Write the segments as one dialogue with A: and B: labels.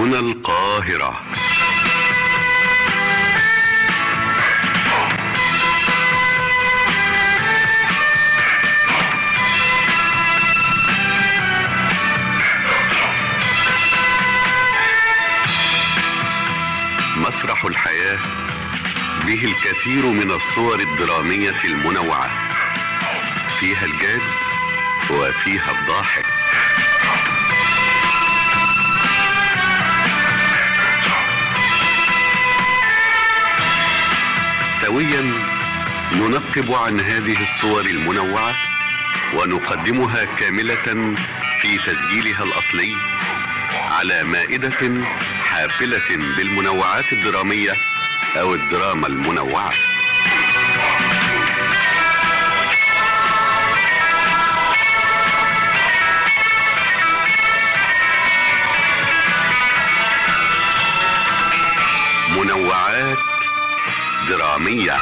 A: هنا القاهرة مسرح الحياة به الكثير من الصور الدرامية المنوعة فيها الجاد وفيها الضاحك سويا ننقب عن هذه الصور المنوعة ونقدمها كاملة في تسجيلها الأصلي على مائدة حافلة بالمنوعات الدرامية أو الدراما المنوعة منوعات درامية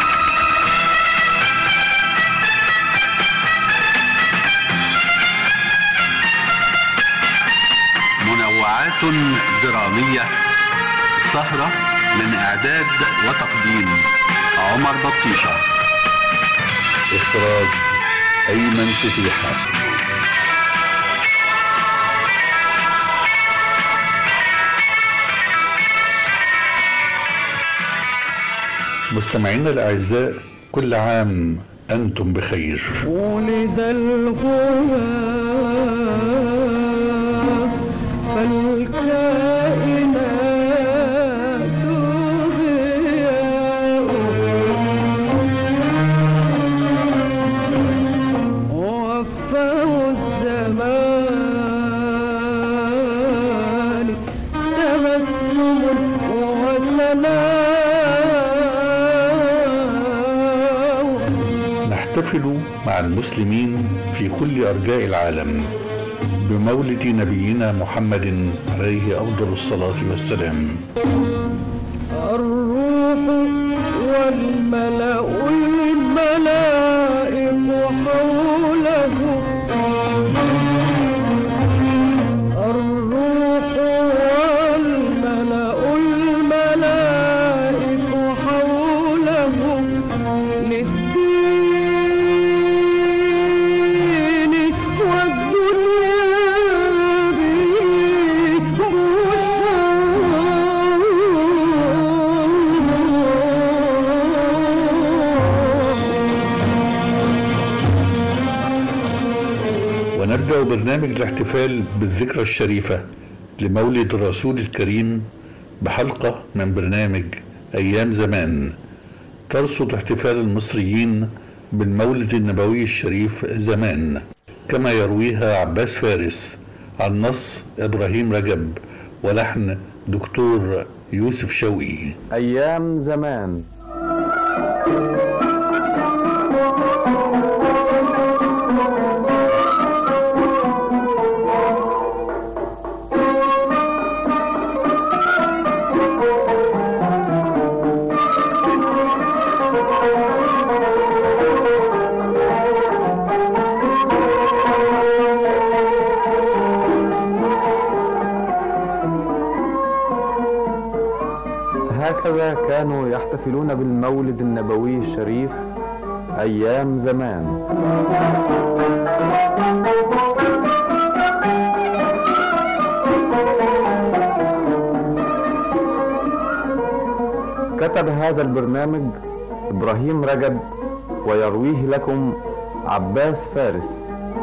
A: منوعات درامية سهرة من إعداد وتقديم عمر بطيشة إخراج أيمن فتيحة مستمعينا الأعزاء كل عام أنتم بخير
B: ولد الغراب فالكائنات ضياء وفاه الزمان تبسم وثناء
A: نحتفل مع المسلمين في كل أرجاء العالم بمولد نبينا محمد عليه أفضل الصلاة والسلام
B: الروح والملأ الملائك حوله الروح والملأ الملائك حوله للدين والدنيا بكم
A: ونبدأ برنامج الاحتفال بالذكرى الشريفة لمولد الرسول الكريم بحلقة من برنامج أيام زمان ترصد احتفال المصريين بالمولد النبوي الشريف زمان كما يرويها عباس فارس عن نص إبراهيم رجب ولحن دكتور يوسف شوقي
C: أيام زمان هكذا كانوا يحتفلون بالمولد النبوي الشريف أيام زمان كتب هذا البرنامج إبراهيم رجب ويرويه لكم عباس فارس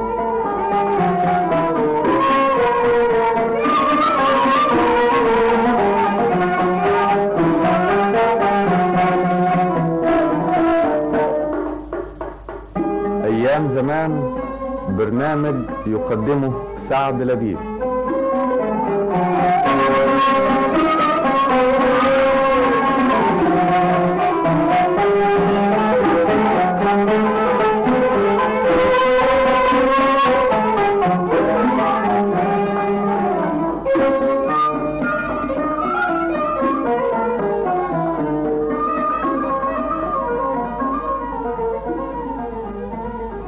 C: أيام زمان برنامج يقدمه سعد لبيب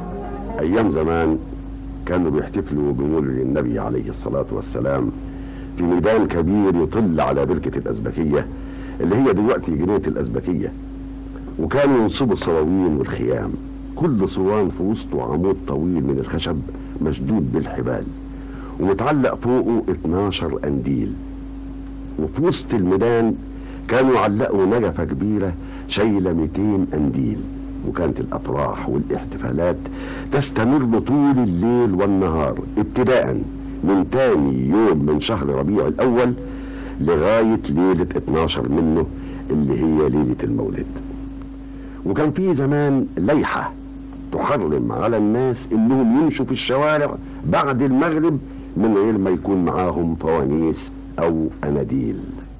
D: أيام زمان كانوا بيحتفلوا بمولد النبي عليه الصلاة والسلام في ميدان كبير يطل على بركة الأزبكية اللي هي دلوقتي جنينة الأزبكية وكانوا ينصبوا الصواوين والخيام كل صوان في وسطه عمود طويل من الخشب مشدود بالحبال ومتعلق فوقه 12 قنديل وفي وسط الميدان كانوا يعلقوا نجفة كبيرة شايلة 200 قنديل وكانت الأفراح والاحتفالات تستمر طول الليل والنهار ابتداء من تاني يوم من شهر ربيع الأول لغاية ليلة 12 منه اللي هي ليلة المولد وكان في زمان ليحة تحرم على الناس انهم يمشوا في الشوارع بعد المغرب من غير ما يكون معاهم فوانيس او اناديل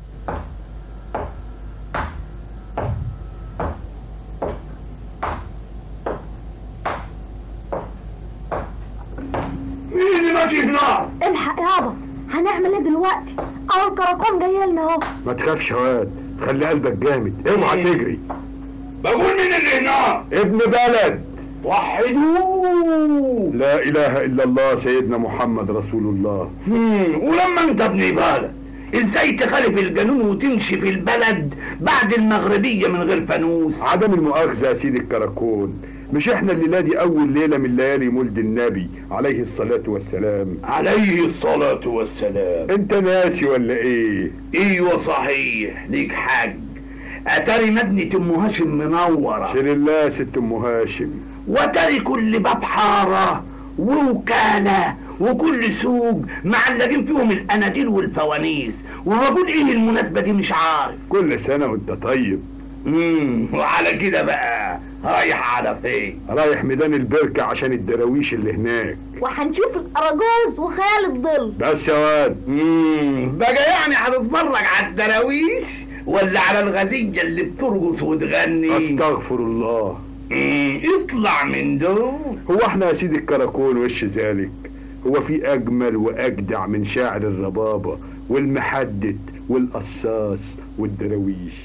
E: مين اللي ماشي هنا؟
F: الحق يابا هنعمل ايه دلوقتي اهو الكراكون جاي لنا اهو
G: ما تخافش يا واد خلي قلبك جامد اوعى تجري
E: بقول مين اللي هنا؟
G: ابن بلد
E: وحدوه
G: لا اله الا الله سيدنا محمد رسول الله
E: هم، ولما انت ابن بلد ازاي تخالف القانون وتمشي في البلد بعد المغربية من غير فانوس
G: عدم المؤاخذة يا سيدي الكراكون مش احنا الليلة دي اول ليلة من ليالي مولد النبي عليه الصلاة والسلام
E: عليه الصلاة والسلام
G: انت ناسي ولا ايه
E: ايوه صحيح ليك حق اتاري مدنة ام هاشم منورة
G: شير الله يا ست ام هاشم
E: وتري كل باب حارة ووكالة وكل سوق معلقين فيهم الاناديل والفوانيس وبقول ايه المناسبة دي مش عارف
G: كل سنة وانت طيب
E: امم وعلى كده بقى رايح على فين
G: رايح ميدان البركة عشان الدراويش اللي هناك
F: وهنشوف الاراجوز وخيال الظل
G: بس يا واد
E: امم بقى يعني هتتفرج على الدراويش ولا على الغزية اللي بترقص وتغني
G: استغفر الله
E: مم، اطلع من دول
G: هو احنا يا سيدي الكراكون وش ذلك هو في اجمل واجدع من شاعر الربابة والمحدد والقصاص والدراويش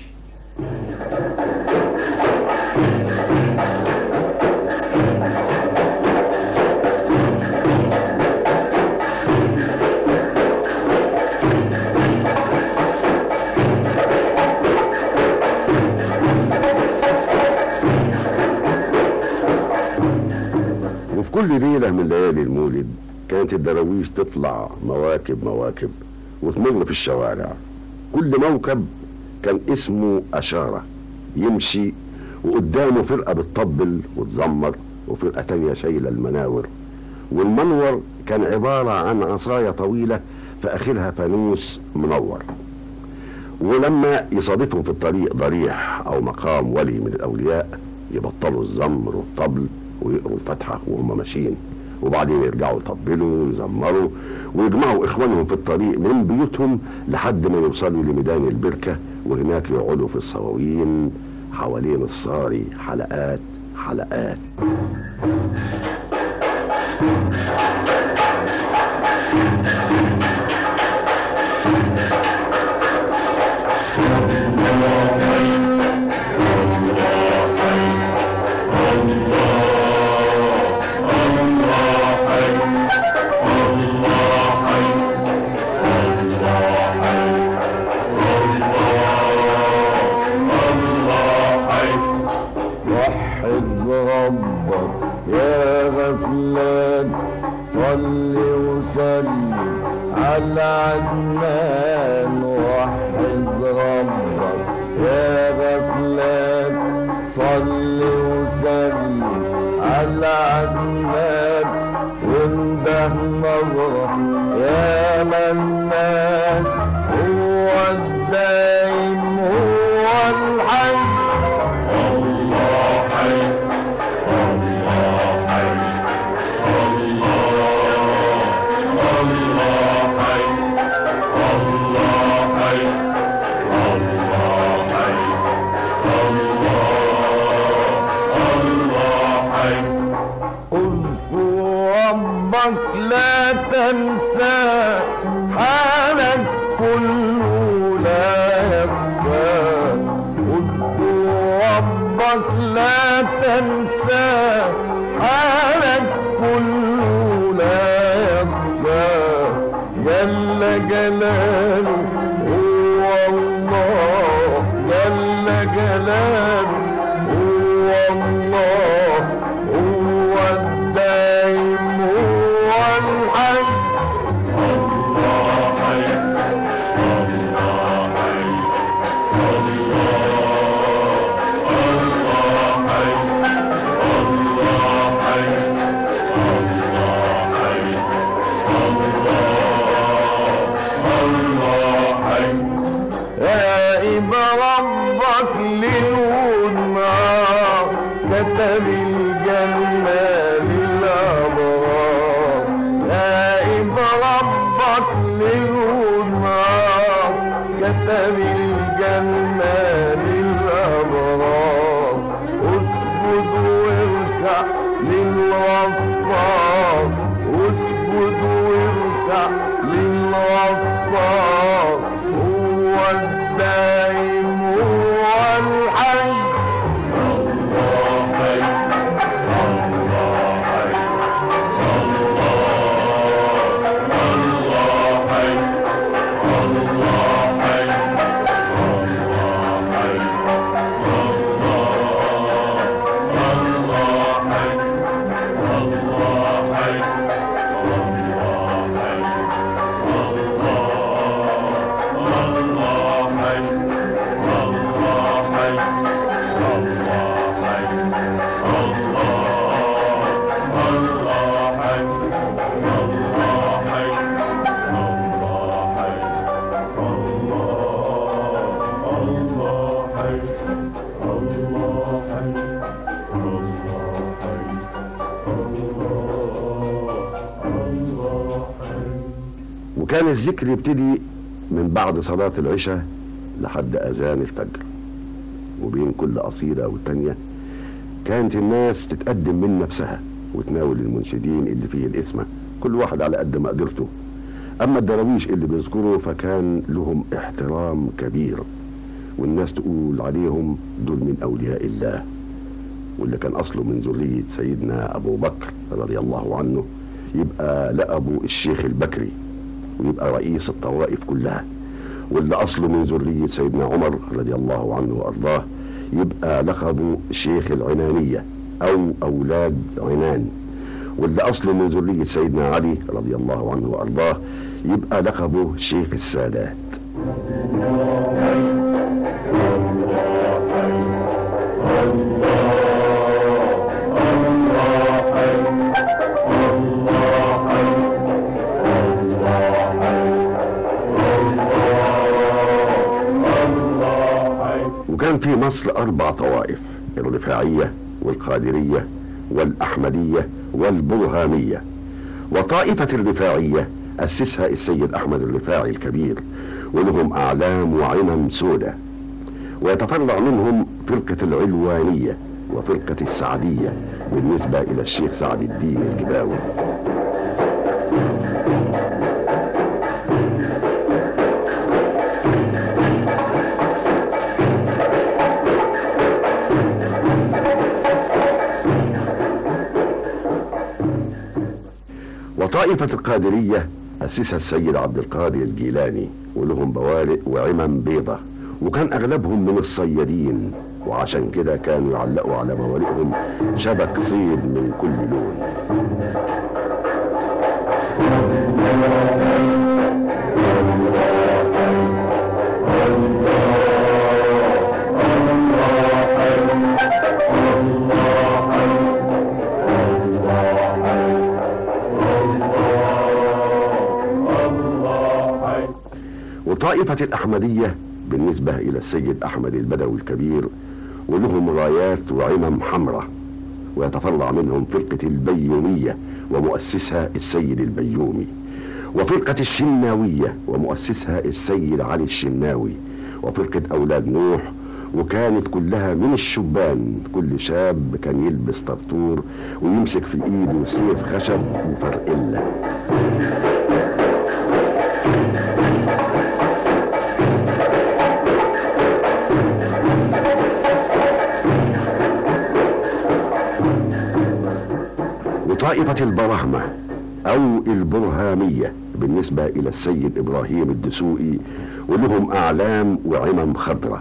D: وفي كل ليلة من ليالي المولد كانت الدراويش تطلع مواكب مواكب وتمر في الشوارع كل موكب كان اسمه أشارة يمشي وقدامه فرقة بتطبل وتزمر وفرقة تانية شايلة المناور والمنور كان عبارة عن عصاية طويلة في آخرها فانوس منور ولما يصادفهم في الطريق ضريح أو مقام ولي من الأولياء يبطلوا الزمر والطبل ويقروا الفاتحة وهم ماشيين وبعدين يرجعوا يطبلوا ويزمروا ويجمعوا إخوانهم في الطريق من بيوتهم لحد ما يوصلوا لميدان البركة وهناك يقعدوا في الصواوين حوالين الصاري حلقات حلقات
B: وحد ربك يا غفلان صل وسلم على عدنان وحد ربك يا غفلان صل وسلم على عدنان وانده نظرة يا منان هو الدايم هو الحي اذكر ربك لا تنسى حالك كله لا يخفى اذكر ربك لا تنسى حالك كله لا يخفى جل جلاله هو الله جل جلاله هو الله هو الدائم هو الحي رائب ربك للنار كتب الجنة للأبرار رائب ربك للنار كتب الجنة للأبرار اسجد واركع للغفار اسجد واركع للغفار هو الدائم هو الحي
D: وكان الذكر يبتدي من بعد صلاة العشاء لحد أذان الفجر وبين كل قصيدة والتانية كانت الناس تتقدم من نفسها وتناول المنشدين اللي فيه الاسمة كل واحد على قد ما قدرته أما الدراويش اللي بيذكروا فكان لهم احترام كبير والناس تقول عليهم دول من أولياء الله واللي كان أصله من ذرية سيدنا أبو بكر رضي الله عنه يبقى لقبه الشيخ البكري ويبقى رئيس الطوائف كلها واللي أصله من ذرية سيدنا عمر رضي الله عنه وأرضاه يبقى لقبه شيخ العنانية أو أولاد عنان واللي أصله من ذرية سيدنا علي رضي الله عنه وأرضاه يبقى لقبه شيخ السادات وكان في مصر أربع طوائف الرفاعية والقادرية والأحمدية والبرهامية وطائفة الرفاعية أسسها السيد أحمد الرفاعي الكبير ولهم أعلام وعمم سودة ويتفرع منهم فرقة العلوانية وفرقة السعدية بالنسبة إلى الشيخ سعد الدين الجباوي وطائفة القادرية أسسها السيد عبد القادر الجيلاني ولهم بوارق وعمم بيضة وكان أغلبهم من الصيادين وعشان كده كانوا يعلقوا على موارقهم شبك صيد من كل لون وطائفة الأحمدية بالنسبة إلى السيد أحمد البدوي الكبير ولهم رايات وعمم حمراء ويتفرع منهم فرقة البيومية ومؤسسها السيد البيومي وفرقة الشناوية ومؤسسها السيد علي الشناوي وفرقة أولاد نوح وكانت كلها من الشبان كل شاب كان يلبس طرطور ويمسك في ايده سيف خشب وفرقله وطائفة البراهمة أو البرهامية بالنسبة إلى السيد إبراهيم الدسوقي ولهم أعلام وعمم خضراء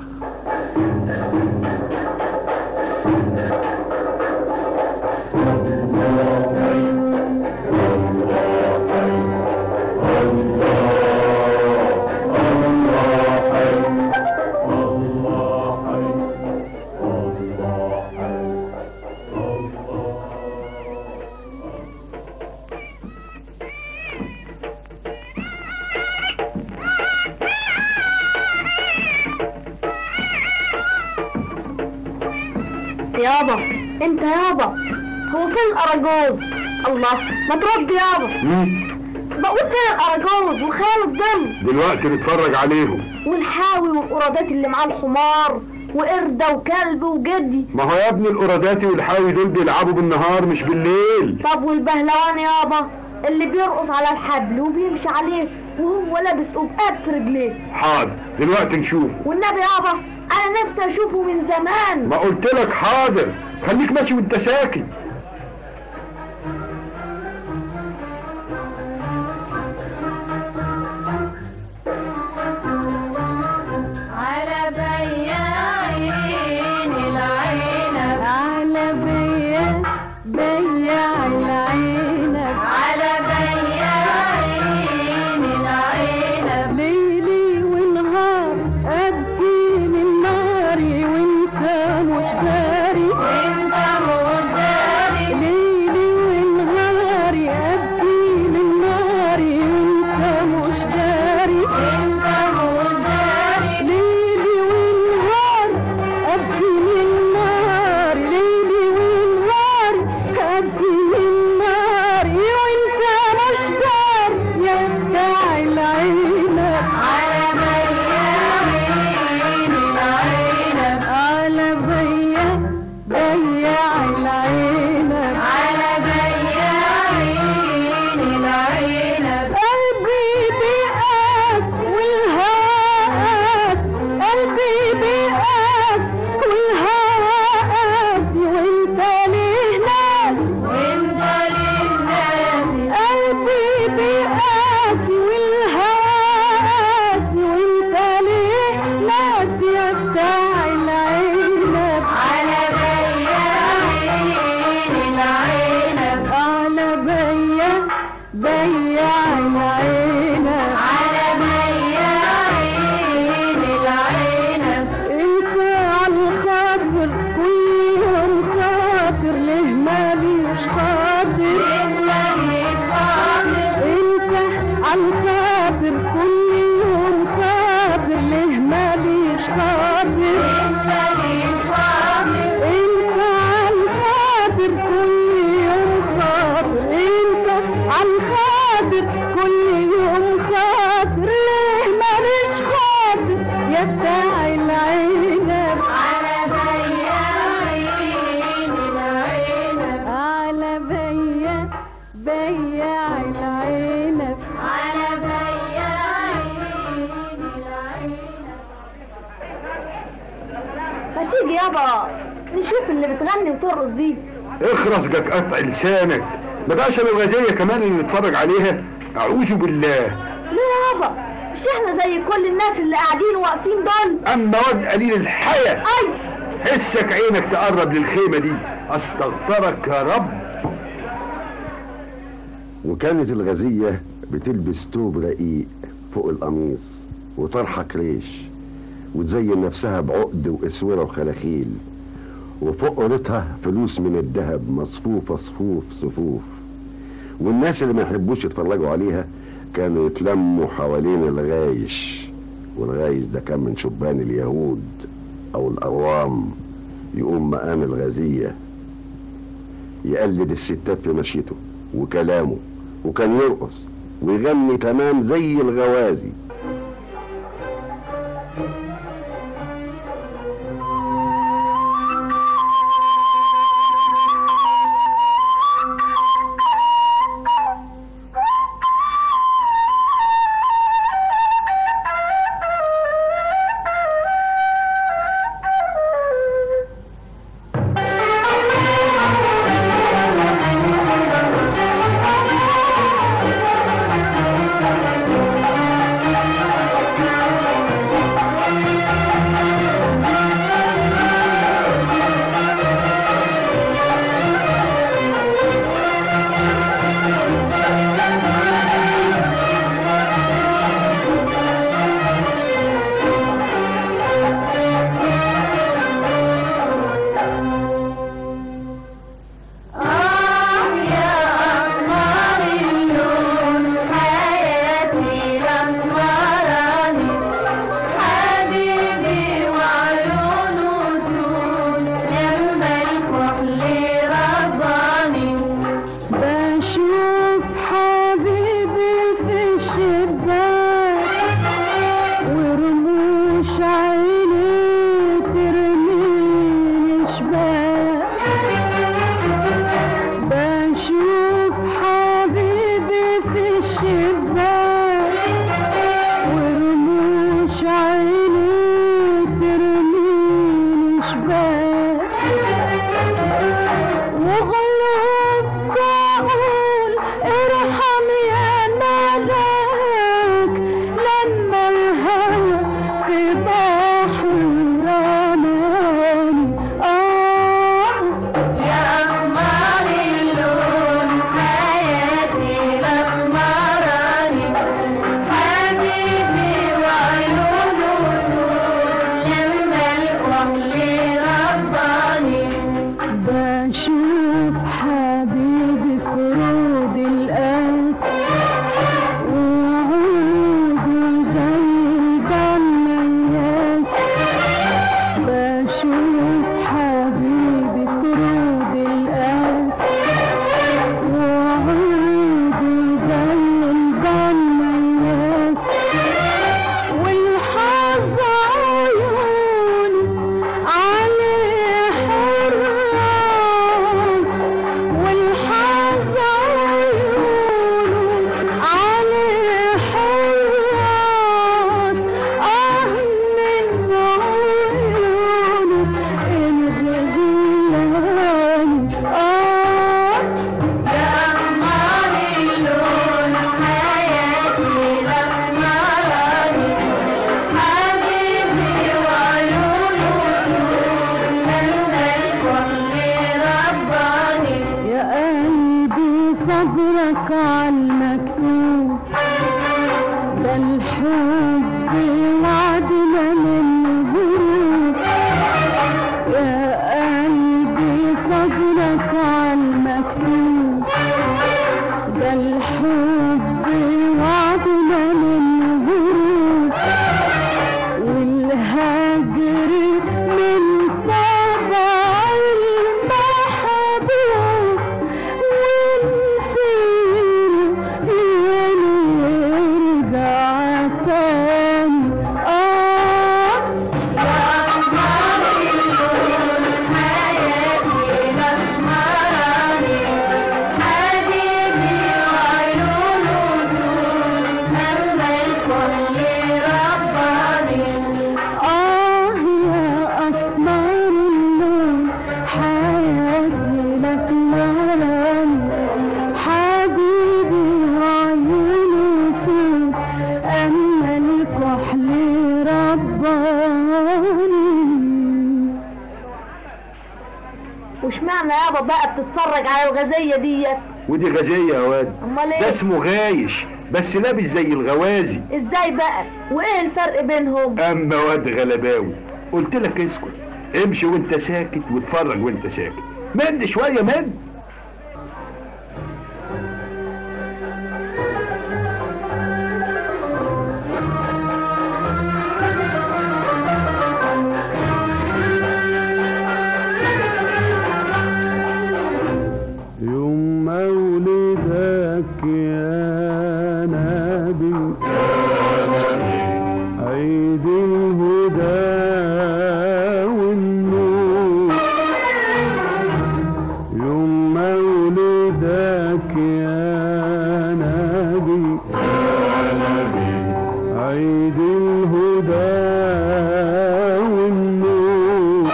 F: يابا انت يابا هو فين الاراجوز الله ما ترد يابا بقول فين الاراجوز وخيال الظل
G: دلوقتي نتفرج عليهم
F: والحاوي والقرادات اللي معاه الحمار وقردة وكلب وجدي
G: ما هو يا ابني القراداتي والحاوي دول بيلعبوا بالنهار مش بالليل
F: طب والبهلوان يابا اللي بيرقص على الحبل وبيمشي عليه وهو لابس قبقات في رجليه
G: حاضر دلوقتي نشوف
F: والنبي يابا انا نفسي اشوفه من زمان
G: ما قلت لك حاضر خليك ماشي وانت ساكت
H: على بياعين العنب على بياع بياع العنب على بياعين العنب ليلي ونهار ابكي من ناري وانت مش داري وانت مش داري ليلي ونهاري ابكي من ناري وانت مش داري وانت مش داري ليلي ونهار ابكي من ناري ليلي ونهاري ابكي من ناري وانت مش داري يا بتاع العنب على بياعين العنب على بياع بياع العنب على بياعين العنب قلبي بيقاس والهواء قاس قلبي بيقاس والهواء قاس وانت ليه ناس وانت ليه ناس قلبي بيقاس والهواء قاس وانت ليه ناس يا بتاع العنب على بياعين العنب على بياع بياع العنب على بياعين العنب انت على الخاطر كل يوم خاطر ليه ماليش خاطر ليه ماليش خاطر انت على الخاطر كل يوم خاطر ليه ماليش خاطر ليه ماليش خاطر انت على الخاطر كل يوم خاطر انت على الخاطر كل يوم خاطر ليه ماليش خاطر يا بتاع العنب على بياعين العنب على بياع بياع العنب على بياعين العنب
F: ما تيجي يابا نشوف اللي بتغني وترقص دي
G: اخرس جك قطع لسانك ما بقاش انا الغازية كمان اللي نتفرج عليها اعوذ بالله
F: ليه يابا مش احنا زي كل الناس اللي قاعدين واقفين دول
G: اما واد قليل الحياة
F: اي
G: حسك عينك تقرب للخيمة دي استغفرك يا رب
D: وكانت الغزية بتلبس توب رقيق فوق القميص وطرحة كريش وتزين نفسها بعقد واسورة وخلاخيل وفوق قرتها فلوس من الذهب مصفوفة صفوف صفوف والناس اللي ما يحبوش يتفرجوا عليها كانوا يتلموا حوالين الغايش والغايش ده كان من شبان اليهود او الاروام يقوم مقام الغازية يقلد الستات في مشيته وكلامه وكان يرقص ويغني تمام زي الغوازي
H: على صبرك على المكتوب ده الحب وعدنا من غروب يا قلبي صبرك على المكتوب ده الحب وعدنا من غروب والهجر من طبع المحبوب ونسير يرجع تاني آه آه يا أسمر اللون حياتي لسمراني حبيبي عيوني سود أما الكحل رباني
F: واشمعنى يابا بقى بتتفرج على الغزية ديت
G: ودي غازية يا واد
F: امال
G: ده
F: ايه
G: اسمه غايش بس لابس زي الغوازي
F: ازاي بقى وايه الفرق بينهم
G: اما واد غلباوي قلت لك اسكت امشي وانت ساكت واتفرج وانت ساكت مد شويه مد
B: يوم مولدك يا نبي عيد الهدى والنور يوم مولدك يا نبي عيد الهدى والنور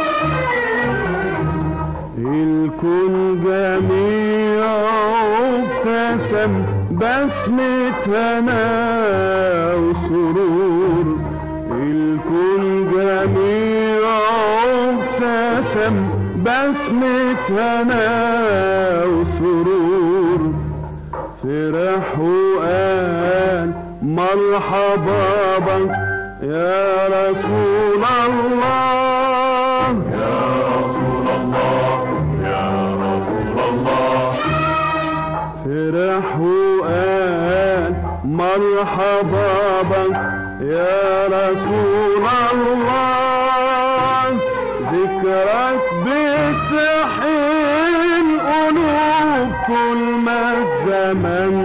B: الكل جميع ابتسم بسمة هنا وسرور الكل جميع ابتسم بسمة هنا وسرور فرح وقال مرحبا بك يا رسول الله فرح وقال مرحبا بك يا رسول الله ذكرك بتحين قلوب كل ما الزمن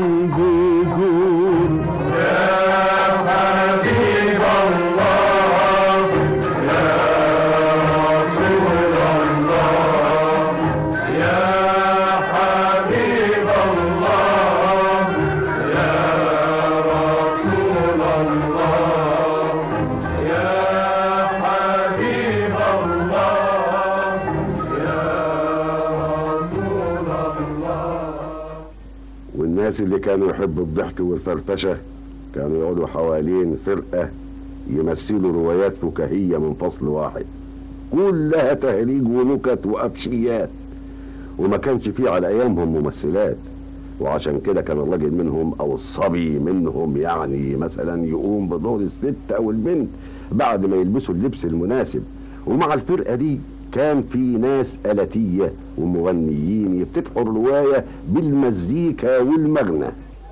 B: بيدور يا حبيب الله يا رسول الله يا حبيب الله يا رسول الله يا حبيب الله يا رسول الله
D: والناس اللي كانوا يحبوا الضحك والفرفشة كانوا يقعدوا حوالين فرقة يمثلوا روايات فكاهية من فصل واحد كلها تهريج ونكت وأفشيات وما كانش فيه على أيامهم ممثلات وعشان كده كان الراجل منهم أو الصبي منهم يعني مثلا يقوم بدور الست أو البنت بعد ما يلبسوا اللبس المناسب ومع الفرقة دي كان في ناس آلاتية ومغنيين يفتتحوا الرواية بالمزيكا والمغنى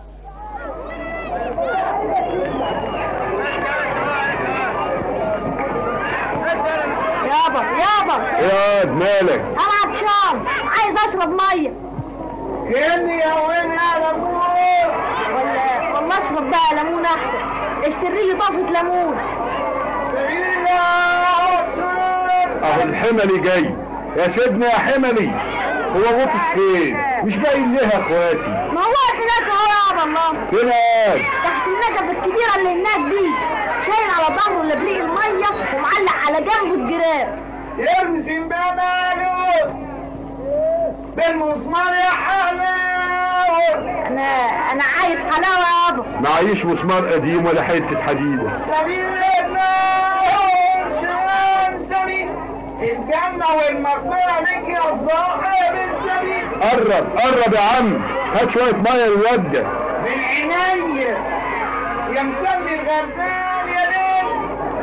F: يابا يابا
G: يا مالك
F: انا عطشان عايز اشرب ميه
B: كني يا وين يا لمون
F: ولا والله اشرب بقى ليمون احسن اشتري لي طاسه ليمون
G: اهو الحملي جاي يا سيدنا يا حملي هو غطس فين مش باين ليه يا اخواتي
F: ما هو هناك اهو يابا الله
G: فين
F: تحت النجفه الكبيره اللي هناك دي شايل على ظهره لبريق الميه ومعلق على جنبه الجراب
B: ارمي سنبا مالوت بالمسمار يا حلاوة
F: انا انا عايز حلاوه يابا
G: معيش مسمار قديم ولا حته حديده
B: سبيل الله شوان سبيل الجنة والمغفرة لك يا صاحب السبيل
G: قرب قرب يا عم هات شويه ميه للواد ده
B: من عينيا يا مسلي الغلبان يا ليل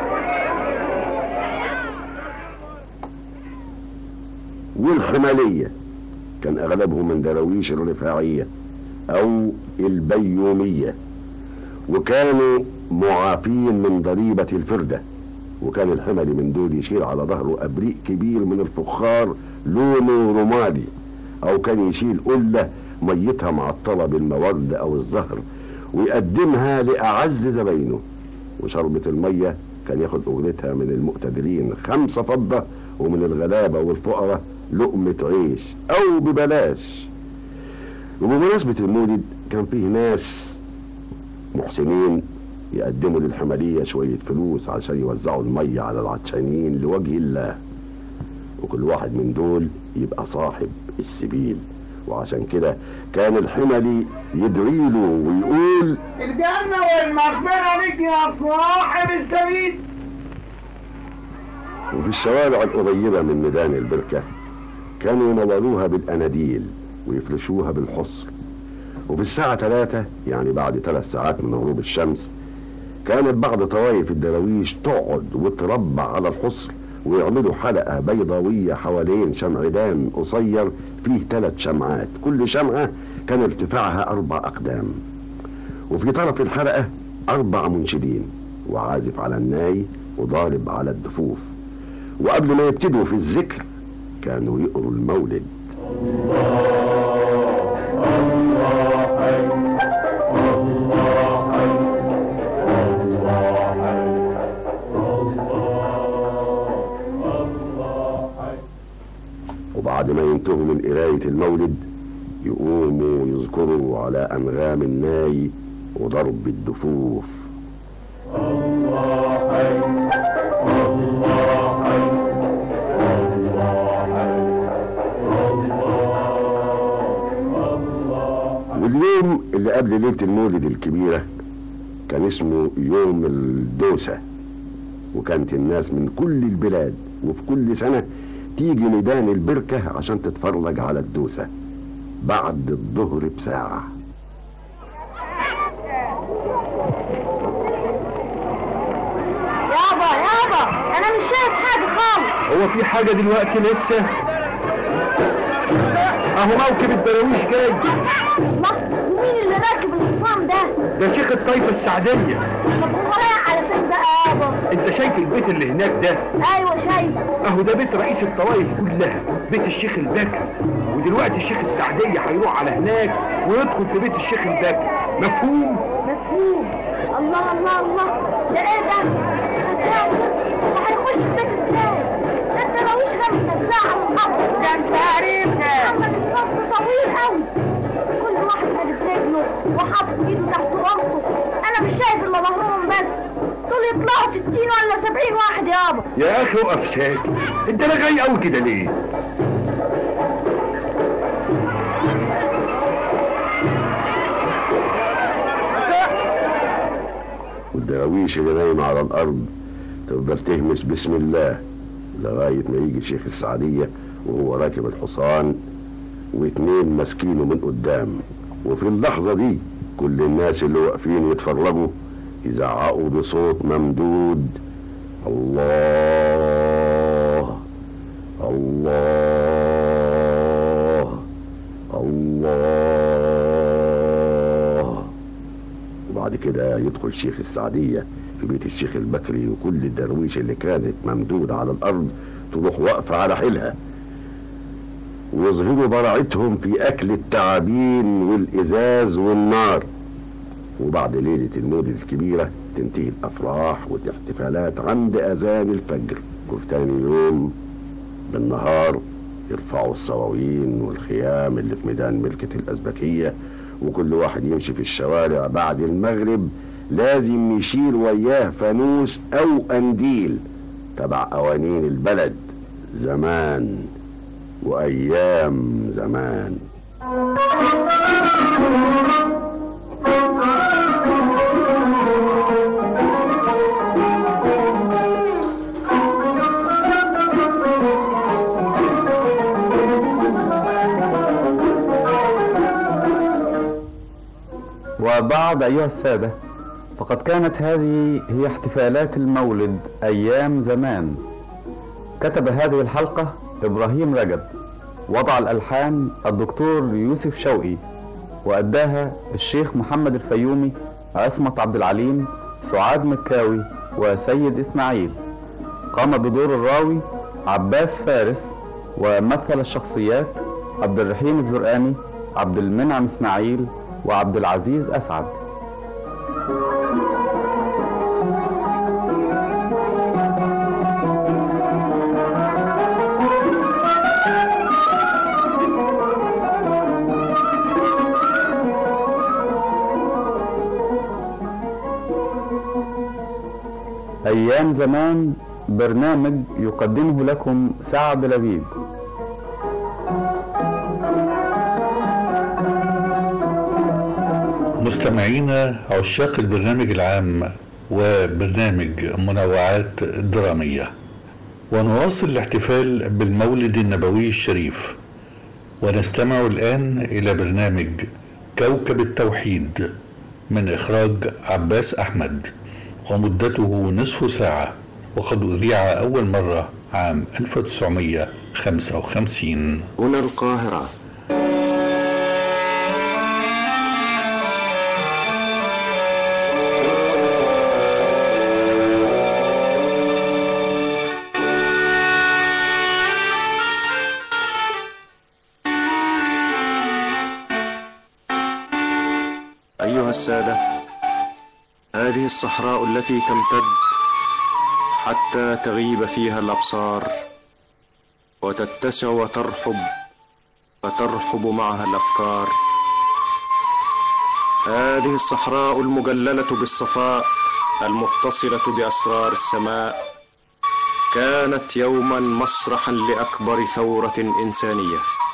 D: والحمالية كان أغلبهم من دراويش الرفاعية أو البيومية وكانوا معافين من ضريبة الفردة وكان الحملي من دول يشيل على ظهره أبريق كبير من الفخار لونه رمادي أو كان يشيل قلة ميتها معطلة بالمورد أو الزهر ويقدمها لأعز زباينه وشربة المية كان ياخد أجرتها من المقتدرين خمسة فضة ومن الغلابة والفقراء لقمة عيش أو ببلاش وبمناسبة المولد كان فيه ناس محسنين يقدموا للحملية شوية فلوس عشان يوزعوا المية على العطشانين لوجه الله وكل واحد من دول يبقى صاحب السبيل وعشان كده كان الحملي يدعيله ويقول
B: الجنة والمغفرة لك يا صاحب السبيل
D: وفي الشوارع القريبة من ميدان البركة كانوا ينوروها بالأناديل ويفرشوها بالحصر وفي الساعة ثلاثة يعني بعد ثلاث ساعات من غروب الشمس كانت بعض طوائف الدراويش تقعد وتربع على الحصر ويعملوا حلقة بيضاوية حوالين شمعدان قصير فيه ثلاث شمعات كل شمعة كان ارتفاعها أربع أقدام وفي طرف الحلقة أربع منشدين وعازف على الناي وضارب على الدفوف وقبل ما يبتدوا في الذكر كانوا يقروا المولد وبعد ما ينتهوا من قراية المولد يقوموا يذكروا على أنغام الناي وضرب الدفوف واليوم اللي قبل ليلة المولد الكبيرة كان اسمه يوم الدوسة وكانت الناس من كل البلاد وفي كل سنة تيجي ميدان البركة عشان تتفرج على الدوسة بعد الظهر بساعة
F: يابا يابا انا مش شايف حاجه خالص
G: هو في حاجة دلوقتي لسه اهو موكب الدراويش جاي
F: الله ومين اللي راكب الحصان ده
G: ده شيخ الطائفة السعدية
F: طب هو رايح على فين بقى يابا
G: انت شايف البيت اللي هناك ده
F: ايوه شايف
G: اهو ده بيت رئيس الطوائف كلها بيت الشيخ البكر ودلوقتي الشيخ السعدية هيروح على هناك ويدخل في بيت الشيخ البكر مفهوم
F: مفهوم الله الله الله ده ايه ده ازاي ده هيخش البيت ازاي ده انت ماويش رامي نفسها على الارض ده انت عرفنا عمل صف طويل قوي كل واحد ماسك رجله وحاطط ايده تحت راسه انا مش شايف الا ظهرهم بس دول يطلعوا 60 ولا 70 واحد يابا
G: يا اخي وقف ساكت انت لغاي قوي كده ليه
D: والدراويش اللي نايمة على الأرض تفضل تهمس بسم الله لغاية ما يجي شيخ السعدية وهو راكب الحصان واتنين ماسكينه من قدام وفي اللحظة دي كل الناس اللي واقفين يتفرجوا يزعقوا بصوت ممدود الله الله الله وبعد كده يدخل شيخ السعدية في بيت الشيخ البكري وكل الدرويش اللي كانت ممدودة على الأرض تروح واقفة على حيلها ويظهروا براعتهم في أكل التعابين والإزاز والنار وبعد ليلة المولد الكبيرة تنتهي الأفراح والاحتفالات عند أذان الفجر وفي تاني يوم بالنهار يرفعوا الصواوين والخيام اللي في ميدان ملكة الأزبكية وكل واحد يمشي في الشوارع بعد المغرب لازم يشيل وياه فانوس أو قنديل تبع قوانين البلد زمان وأيام زمان
C: بعد أيها السادة فقد كانت هذه هي احتفالات المولد أيام زمان كتب هذه الحلقة إبراهيم رجب وضع الألحان الدكتور يوسف شوقي وأداها الشيخ محمد الفيومي عصمت عبد العليم سعاد مكاوي وسيد إسماعيل قام بدور الراوي عباس فارس ومثل الشخصيات عبد الرحيم الزرقاني عبد المنعم إسماعيل وعبد العزيز أسعد أيام زمان برنامج يقدمه لكم سعد لبيب
A: مستمعينا عشاق البرنامج العام وبرنامج منوعات درامية ونواصل الاحتفال بالمولد النبوي الشريف ونستمع الآن إلى برنامج كوكب التوحيد من إخراج عباس أحمد ومدته نصف ساعة وقد أذيع أول مرة عام 1955
I: هنا القاهرة أيها السادة هذه الصحراء التي تمتد حتى تغيب فيها الأبصار وتتسع وترحب فترحب معها الأفكار هذه الصحراء المجللة بالصفاء المتصلة بأسرار السماء كانت يوما مسرحا لأكبر ثورة إنسانية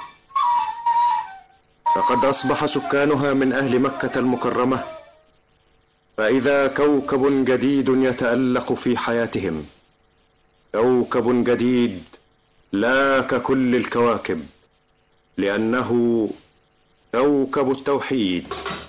I: فقد أصبح سكانها من أهل مكة المكرمة فإذا كوكب جديد يتألق في حياتهم كوكب جديد لا ككل الكواكب لأنه كوكب التوحيد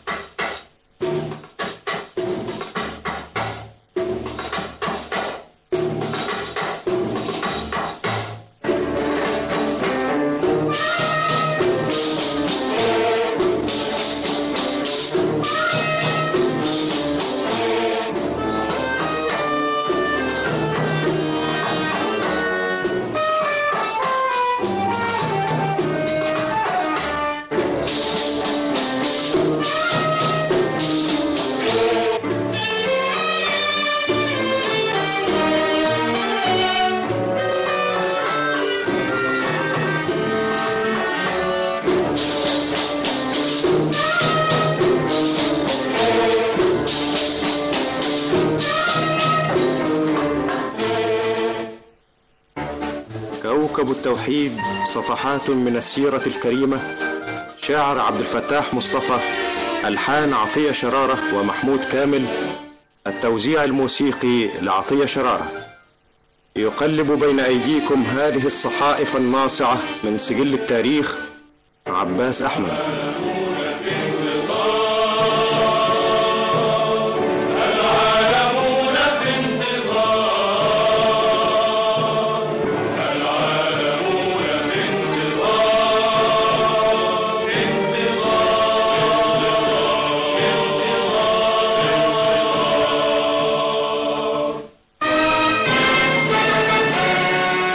I: كوكب التوحيد صفحات من السيرة الكريمة شاعر عبد الفتاح مصطفى ألحان عطية شرارة ومحمود كامل التوزيع الموسيقي لعطية شرارة يقلب بين أيديكم هذه الصحائف الناصعة من سجل التاريخ عباس أحمد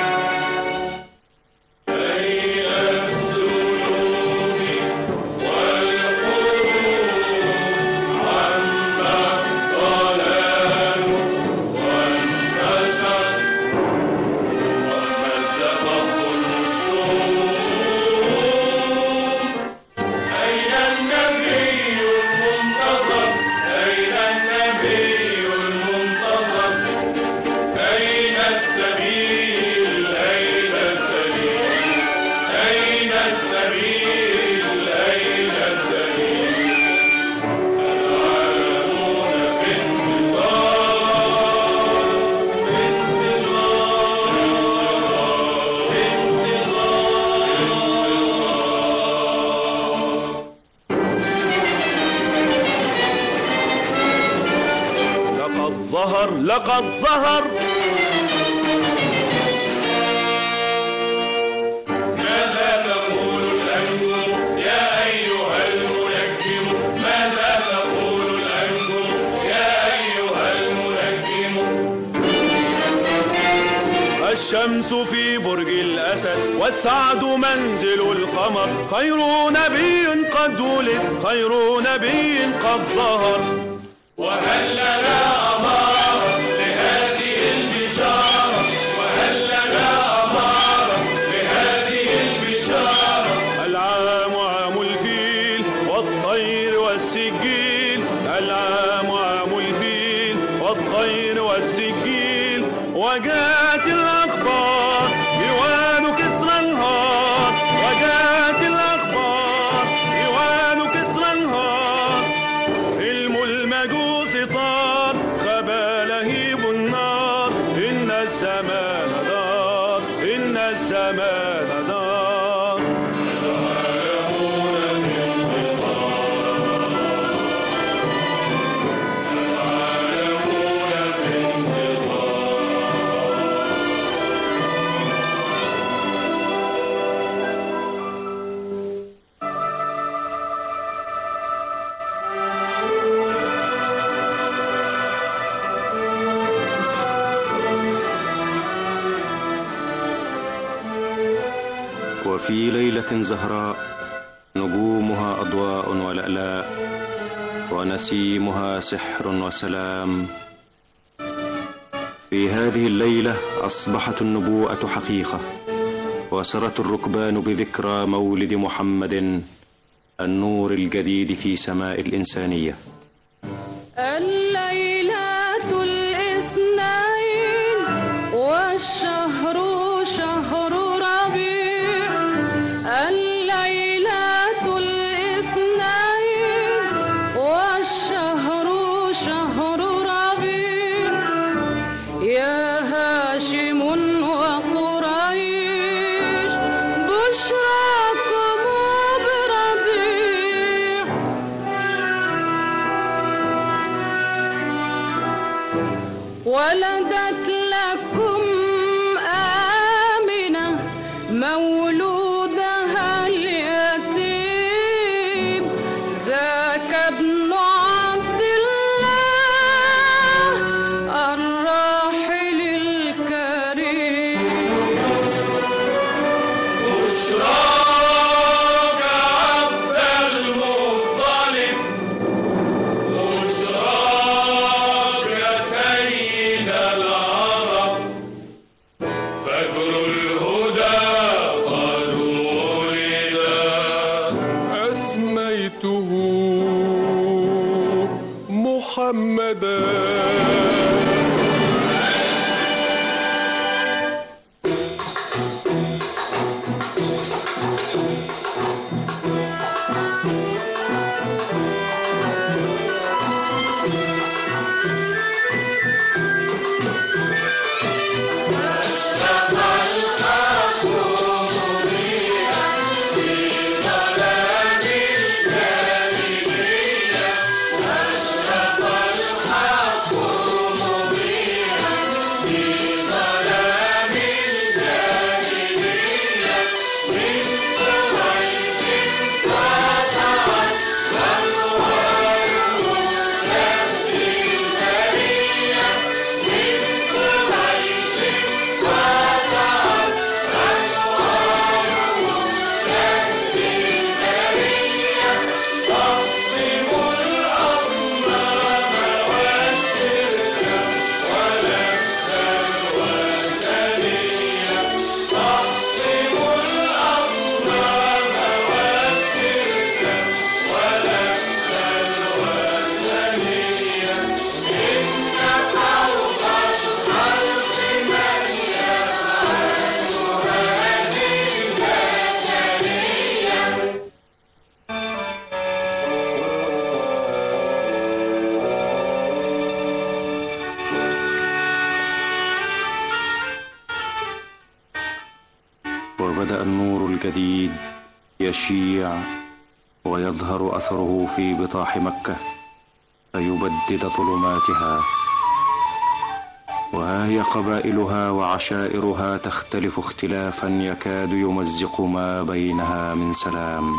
J: أي السلوك القمر لقد ظهر
K: ماذا تقول الأنجم يا أيها المنجم ماذا تقول الأنجم يا أيها المنجم
J: الشمس في برج الأسد والسعد منزل القمر خير نبي قد ولد خير نبي قد ظهر
K: وهل لنا أمارة لهذه البشارة وهل لنا أمارة لهذه البشارة
J: العام عام الفيل والطير والسجيل العام عام الفيل والطير والسجيل وجاءت الأخبار ديوان كسرى النهار وجاءت الأخبار ديوان كسرى النهار حلم المجوس طار خبا لهيب النار إن الزمان دار إن الزمان دار
I: وفي ليلة زهراء نجومها أضواء ولألاء ونسيمها سحر وسلام في هذه الليلة أصبحت النبوءة حقيقة وسرت الركبان بذكرى مولد محمد النور الجديد في سماء الإنسانية
H: الليلة الاثنين والشهر شهر ربيع الليلة الاثنين والشهر شهر ربيع يا هاشم وقريش بشراكم برضيع ولدت لكم آمنة مولودها اليتيم ذاك ابن عبد الله الراحل الكريم
K: بشراك عبد المطلب بشراك يا سيد العرب فجر الهدى قد ولد
L: أسميته محمدا
I: وبدأ النور الجديد يشيع ويظهر أثره في بطاح مكة فيبدد ظلماتها وها هي قبائلها وعشائرها تختلف اختلافا يكاد يمزق ما بينها من سلام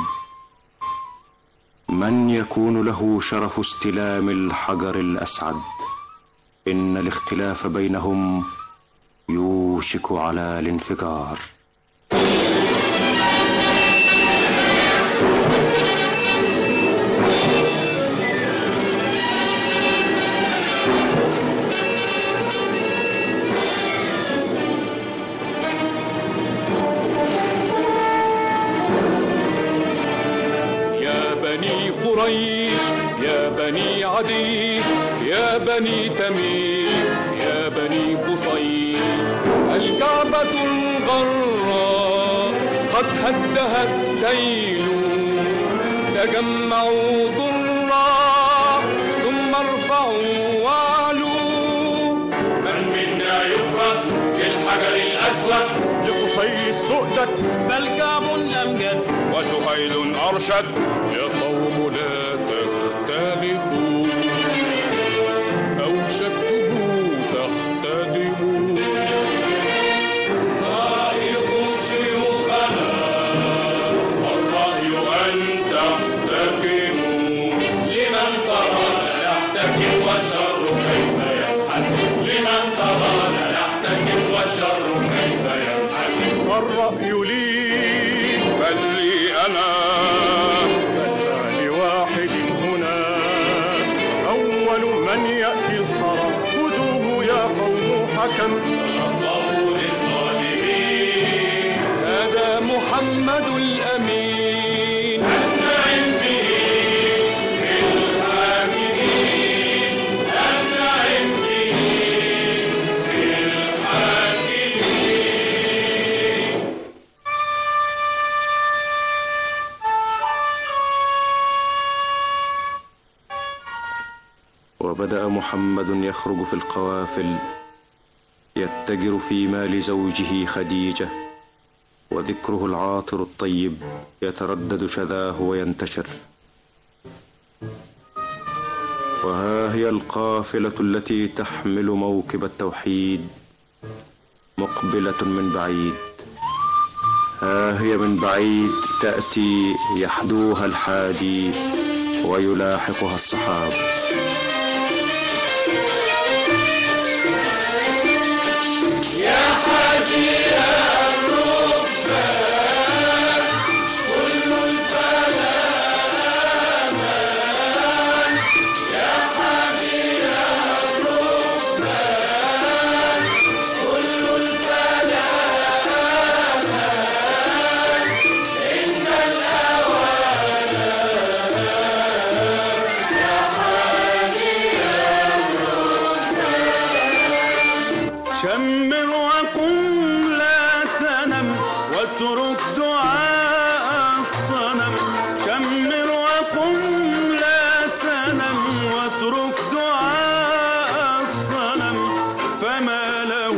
I: من يكون له شرف استلام الحجر الاسعد ان الاختلاف بينهم يوشك على الانفجار
L: يا بني قريش يا بني عدي يا بني تميم يا بني قصي الكعبة الغراء قد هدها السيل تجمعوا ضرا ثم ارفعوا وعلوا
K: من منا يفرد للحجر الأسود
J: لقصي السؤدد
K: بل كعب أمجد
J: وزهيل أرشد
L: يا قوم لا تختلفوا أوشكتم تختدموا
K: رأيكم شيوخنا والرأي أن تحتكموا لمن ترانا نحتكم والشر كيف ينحسب لمن ترانا نحتكم والشر كيف ينحسب
J: الرأي لي بل لي أنا بل ما لواحد هنا أول من يأتي الحرم خذوه يا قوم حكم
K: الله للظالمين
L: هذا محمد الأمين
K: النعم به في الحامدين النعم به في الحاكمين
I: وبدا محمد يخرج في القوافل يتجر في مال زوجه خديجه وذكره العاطر الطيب يتردد شذاه وينتشر وها هي القافله التي تحمل موكب التوحيد مقبله من بعيد ها هي من بعيد تاتي يحدوها الحادي ويلاحقها الصحاب
K: يا حاجي يا الركبان كل الفلاح أمان يا حاجي يا الركبان كل الفلاح أمان إن الأوان يا حاجي يا
J: شمر وقم لا تنم واترك دعاء الصنم شمر وقم لا تنم واترك دعاء الصنم فما له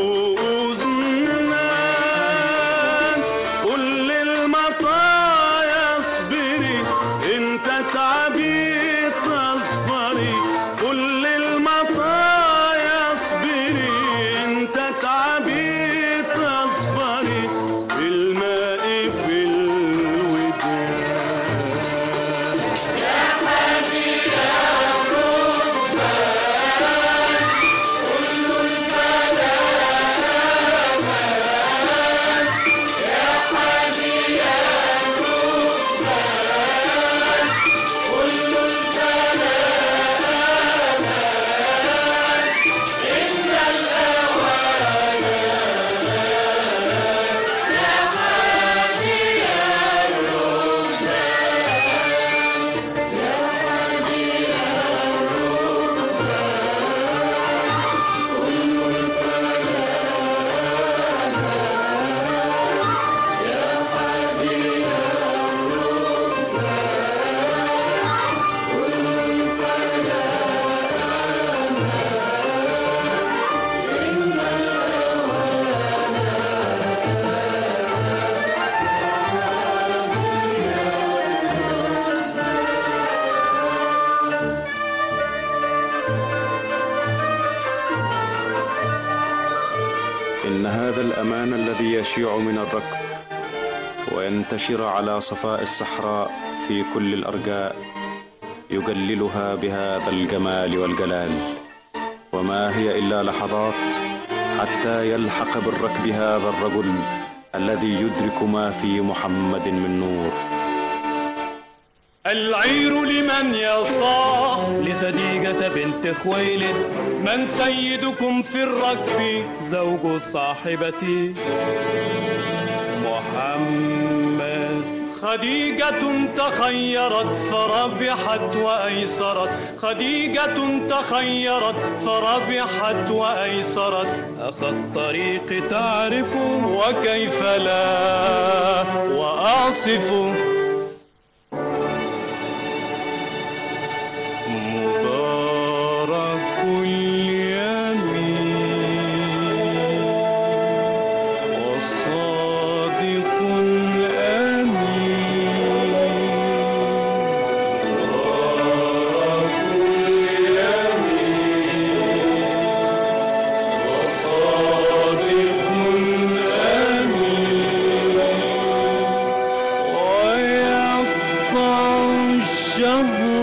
J: أذنان قل للمطايا اصبري إن تتعبي تصفري قل للمطايا اصبري إن تتعبي تصفري في الماء في الوديان
K: يا حاجي يا ركبان كل الفلاح
I: إن هذا الأمان الذي يشيع من الركب وينتشر على صفاء الصحراء في كل الأرجاء يجللها بهذا الجمال والجلال وما هي إلا لحظات حتى يلحق بالركب هذا الرجل الذي يدرك ما في محمد من نور
J: العير لمن يصاح لخديجة بنت خويلد من سيدكم في الركب زوج صاحبتي محمد خديجة تخيرت فربحت وأيسرت خديجة تخيرت فربحت وأيسرت أخى الطريق تعرف وكيف لا وأعصف مبارك اليمين وصادق الأمين مبارك اليمين وصادق الأمين ويقطع الشهر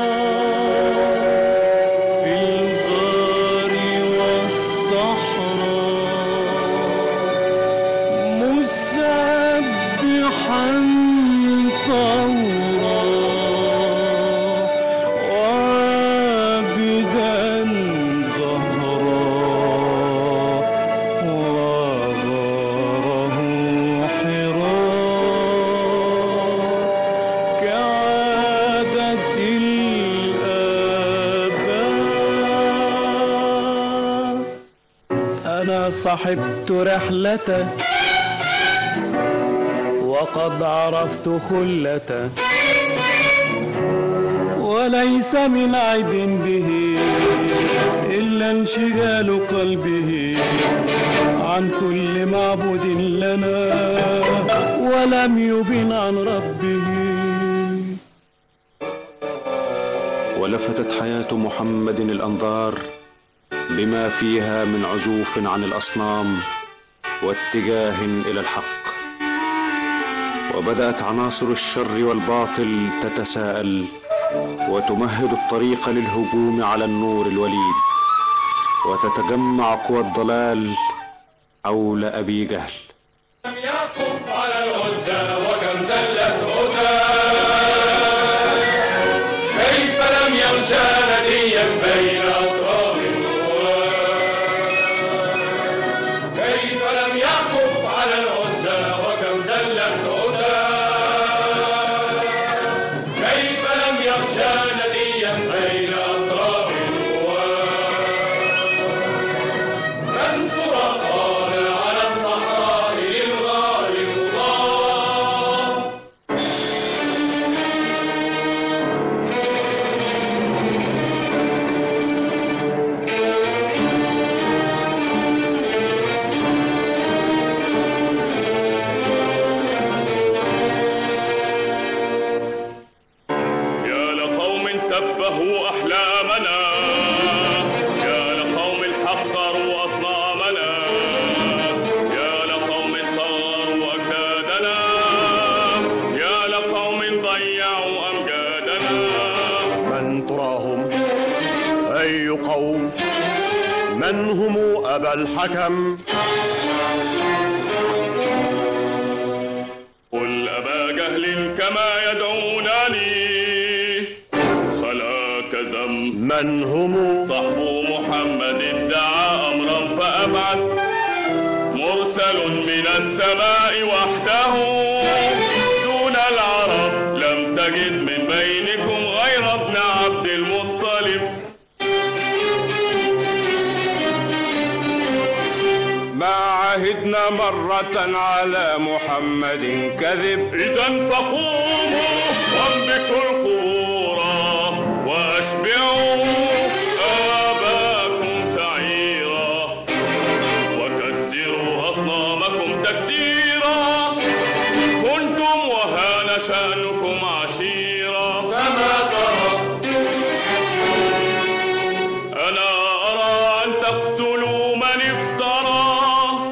J: في الغار والصحراء مسبحا طورا وابدا ظهرا وغاره حراء كعادة الآباء أنا صحبت رحلة وقد عرفت خلة وليس من عيب به إلا انشغال قلبه عن كل معبود لنا ولم يبن عن ربه
I: ولفتت حياة محمد الأنظار بما فيها من عزوف عن الأصنام واتجاه إلى الحق وبدأت عناصر الشر والباطل تتساءل وتمهد الطريق للهجوم على النور الوليد وتتجمع قوى الضلال حول أبي جهل
K: لم يقف على العزى وكم زلت هدى كيف لم يغشى نديا بين أطراف القرى كيف لم يقف على العزى وكم زلت هدى كيف لم يغشى نديا بين أطراف القرى من ترى قال على الصحراء للغار خضار يا لقوم سفهوا أحلامنا يا لقوم حقروا أصنامنا يا لقوم صغروا أجدادنا يا لقوم ضيعوا أمجادنا
M: من تراهم أي قوم من هم أبا الحكم
K: قل أبا جهل كما يدعونني خلاك ذم
M: من هم
K: صحب محمد ادعى أمرا فأبعد مرسل من السماء وحده دون العرب لم تجد من بينكم غير ابن عبد المطلب
M: ما عهدنا مرة على محمد كذب
K: إذا فقوموا وانبشوا القبور وأشبعوا آباكم سعيرا وكسروا أصنامكم تكسيرا كنتم وهان شأنكم عشيرا فما ترى أنا أرى أن تقتلوا من افترى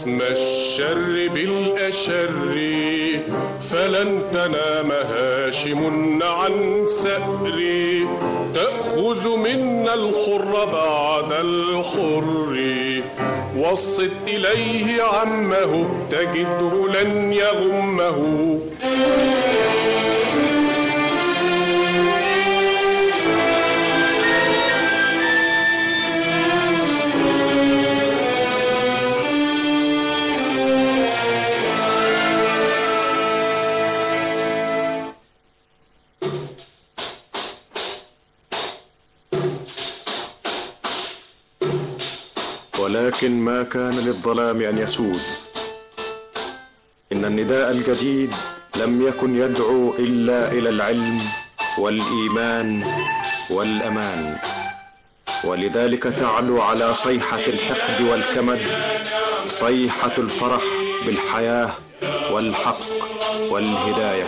L: اسم الشر بالأشر فلن تنام هاشم عن سأري تأخذ منا الحر بعد الحر وصت إليه عمه تجده لن يغمه
I: ولكن ما كان للظلام ان يسود ان النداء الجديد لم يكن يدعو الا الى العلم والايمان والامان ولذلك تعلو على صيحه الحقد والكمد صيحه الفرح بالحياه والحق والهدايه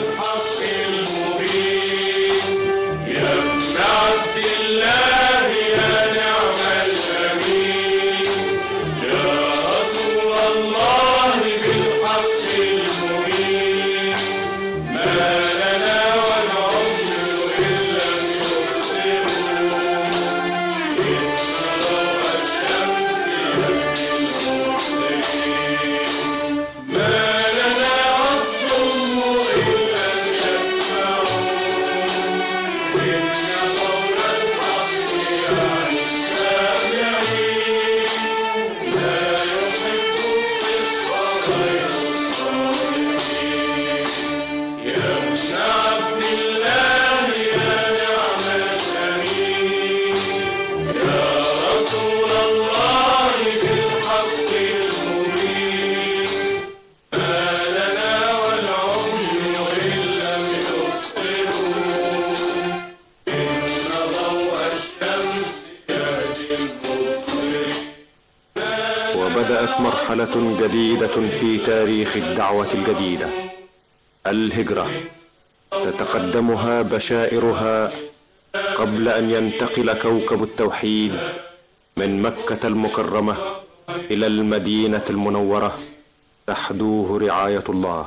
K: يا ابن عبد الله يا نعم الأمين يا رسول الله بالحق المبين ما لنا والعمر إن لم يبصروا إن ضوء الشمس يهدي المبصرين ما لنا والصم إن لم يسمعوا إن قول الحق عن السامعين لا يحب الصدق غير الصادقين يا ابن عبد الله يا نعم الأمين يا رسول الله بالحق المبين ما لنا والعمي إن لم يفطروا إن ضوء الشمس يهدي المبصرين
I: وبدات مرحله جديده في تاريخ الدعوه الجديده الهجره تتقدمها بشائرها قبل ان ينتقل كوكب التوحيد من مكه المكرمه الى المدينه المنوره تحدوه رعايه الله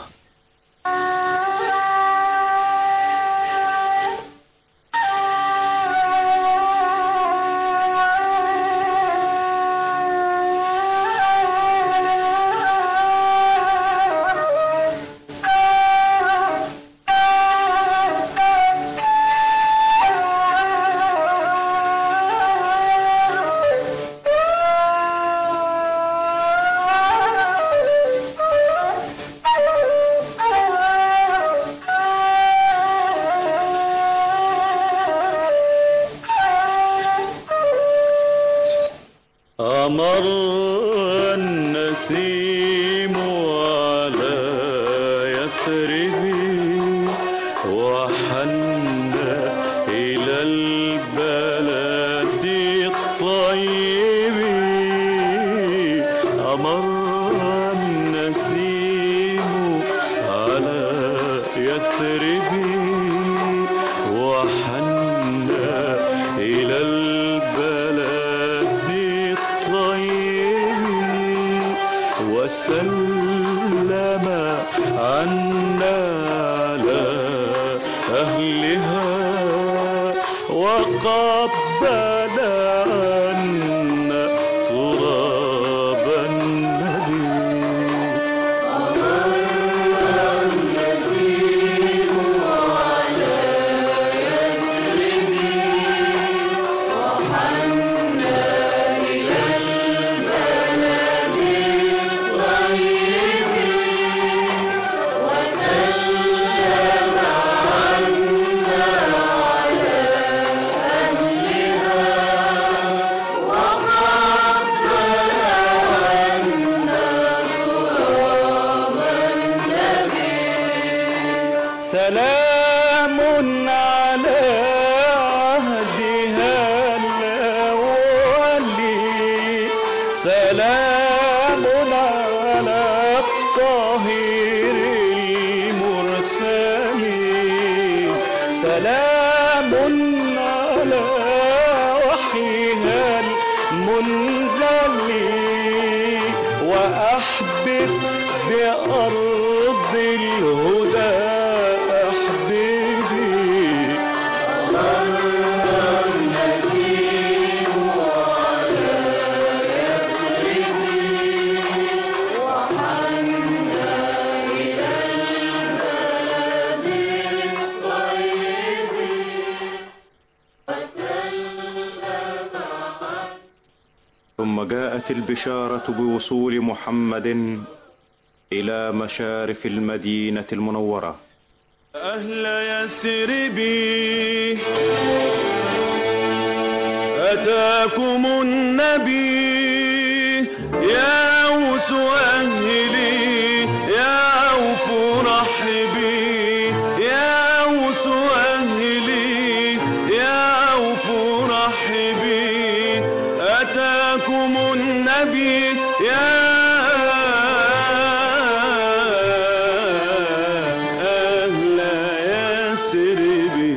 J: أمر النسيم على يثرب وحن إلى البلد الطيب أمر النسيم على يثرب وحن إلى البلد الطيب وسلم عنا على أهلها وقبل عنا تراب النبي سلام على عهدها الأولي سلام على الطاهر المرسل سلام على وحيها المنزل وأحبب بأرض الهدى أحببي
I: ثم جاءت البشارة بوصول محمد إلى مشارف المدينة المنورة
J: أهل يسربي أتاكم النبي يا أوس أهلي يا أوف رحبي يا أوس أهلي يا أوف رحبي أتاكم النبي يا أهل يسربي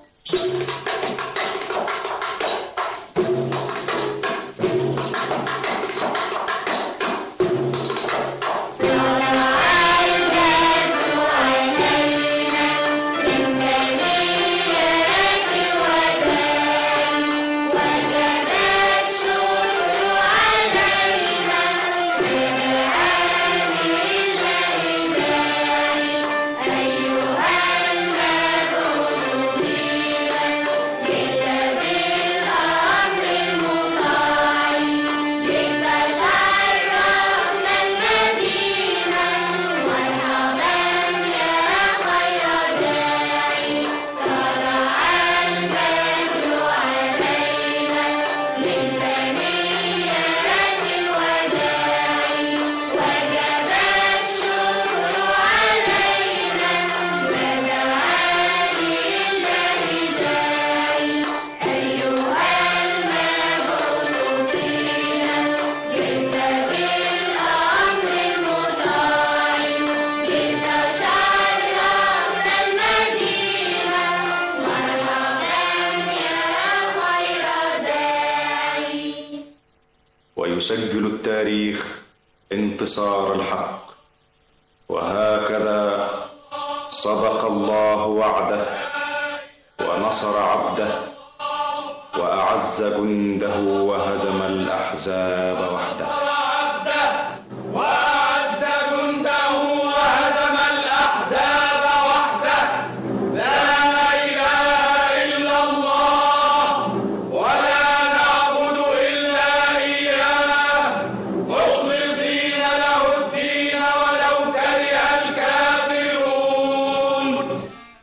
I: ويسجل التاريخ انتصار الحق وهكذا صدق الله وعده ونصر عبده وأعز جنده وهزم الأحزاب وحده
K: وأعز جنده وهزم الأحزاب وحده لا إله إلا الله ولا نعبد إلا إياه مخلصين له الدين ولو كره الكافرون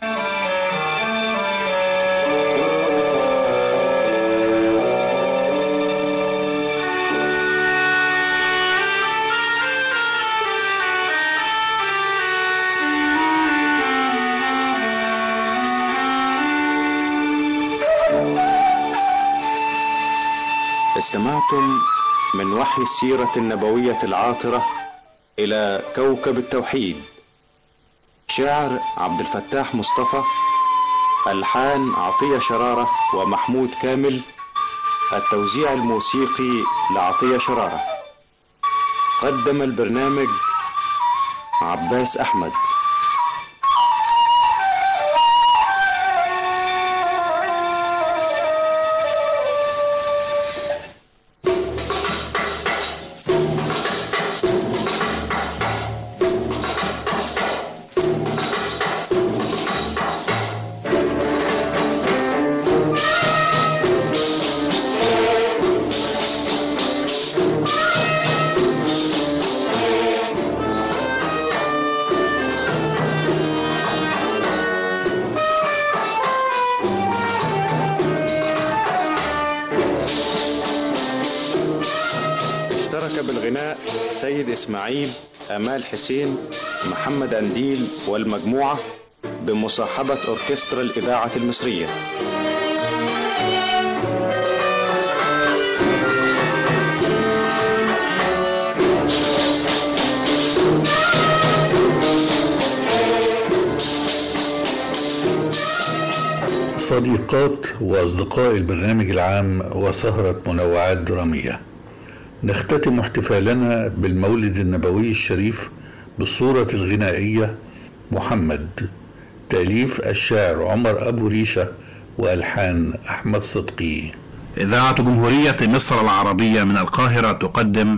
I: استمعتم من وحي السيرة النبوية العاطرة إلى كوكب التوحيد شعر عبد الفتاح مصطفى ألحان عطية شرارة ومحمود كامل التوزيع الموسيقي لعطية شرارة قدم البرنامج عباس أحمد اشترك بالغناء سيد إسماعيل أمال حسين محمد أنديل والمجموعة بمصاحبة أوركسترا الإذاعة المصرية
A: صديقات وأصدقاء البرنامج العام وسهرة منوعات درامية نختتم احتفالنا بالمولد النبوي الشريف بالصورة الغنائية محمد تأليف الشاعر عمر أبو ريشة وألحان أحمد صدقي
N: إذاعة جمهورية مصر العربية من القاهرة تقدم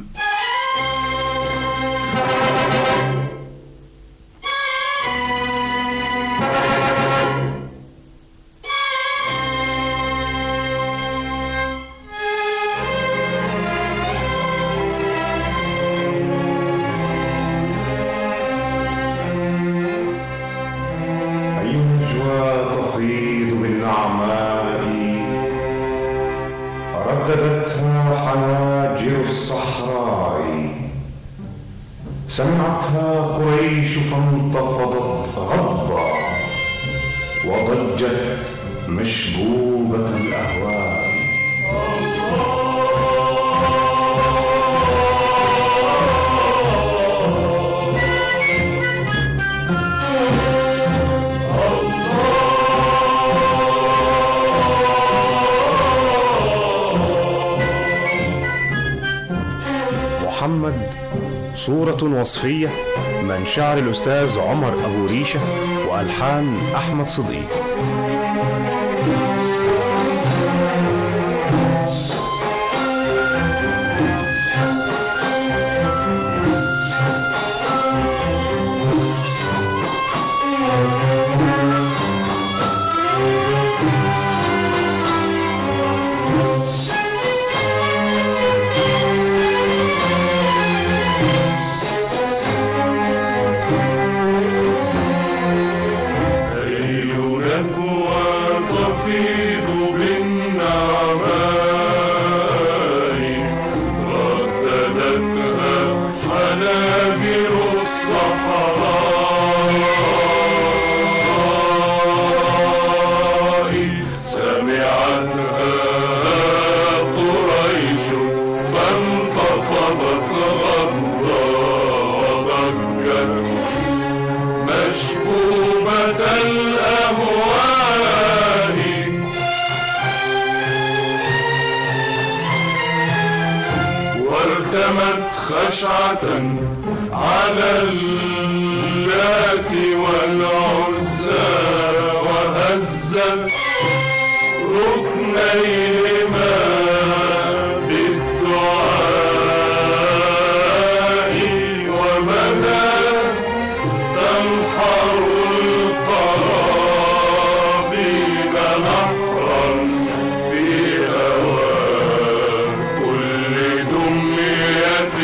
O: النجوى تفيض بالنعماء رددتها حناجر الصحراء سمعتها قريش فانتفضت غضبا وضجت مشبوبة الأهواء
P: محمد صورة وصفية من شعر الأستاذ عمر أبو ريشة وألحان أحمد صديق
O: ليلك وتفيض بالنعماء رددتها حناجر الصحراء سمعتها قريش فانتفضت غضا وضجت مشبوبة الأهوال وارتمت خشعة على اللات والعزى وهزت ركنيهما بالدعاء وبدا تنحر القرابين نحرا في هوى كل دمية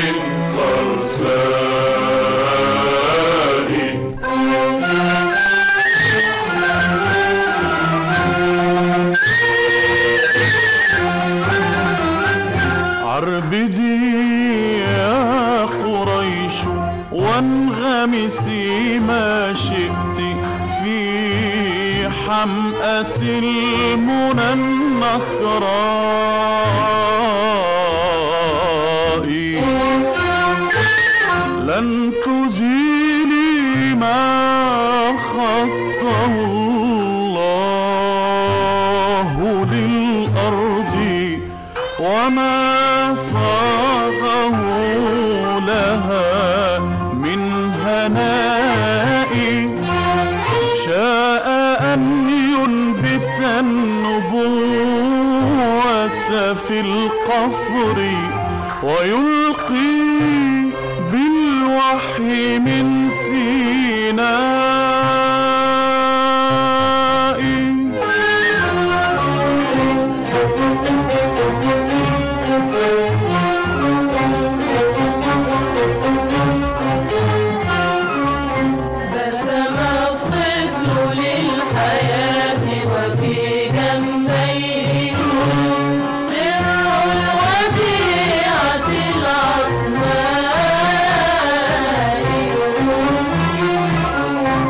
J: عربدي يا قريش وانغمسي ما شئت في حمأة المنى النخراء لن تزيلي ما خطه الله للأرض وما صاغه لها من هناء شاء أن ينبت النبوة في القفر ويلقي بالوحي من سيناء
H: بسم الطفل للحياة وفي جنبيه سر الوديعة العظماء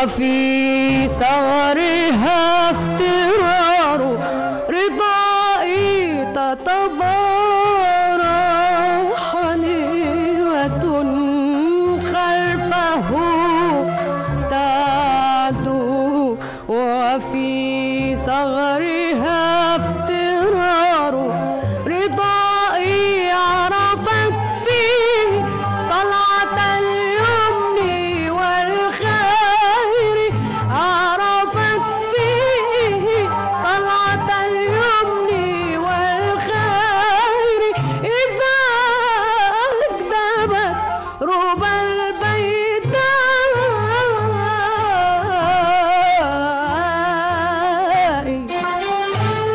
H: وفي ثغرها افترار رضائي تتبارى حنيوة خلفه تعدو وفي ثغرها افترار رضائي عرفت فيه طلعة اليمن والخير عرفت فيه طلعة اليمن والخير إذا أكذبت ربى البيداء